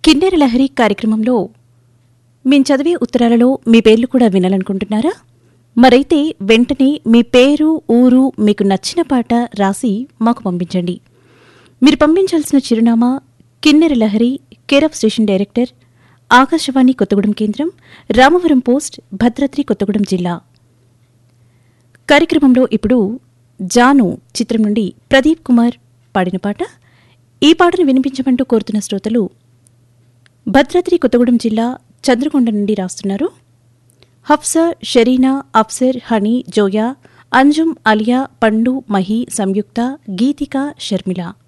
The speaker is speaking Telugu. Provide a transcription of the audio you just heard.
కిన్నెర లహరి కార్యక్రమంలో మేము చదివే ఉత్తరాలలో మీ పేర్లు కూడా వినాలనుకుంటున్నారా మరైతే వెంటనే మీ పేరు ఊరు మీకు నచ్చిన పాట రాసి మాకు పంపించండి మీరు పంపించాల్సిన చిరునామా Kinnera Lahari care of station director Akashvani Kothagudem కేంద్రం రామవరం పోస్ట్ భద్రాద్రి కొత్తగూడెం జిల్లా కార్యక్రమంలో ఇప్పుడు జాను చిత్రం నుండి ప్రదీప్ కుమార్ పాడిన పాట ఈ పాటను వినిపించమంటూ కోరుతున్న శ్రోతలు భద్రాద్రి కొత్తగూడెం జిల్లా చంద్రకొండ నుండి రాస్తున్నారు హఫ్సా షరీనా అఫ్సర్ హనీ జోయా అంజుమ్ అలియా పండు మహి సంయుక్త గీతిక షర్మిల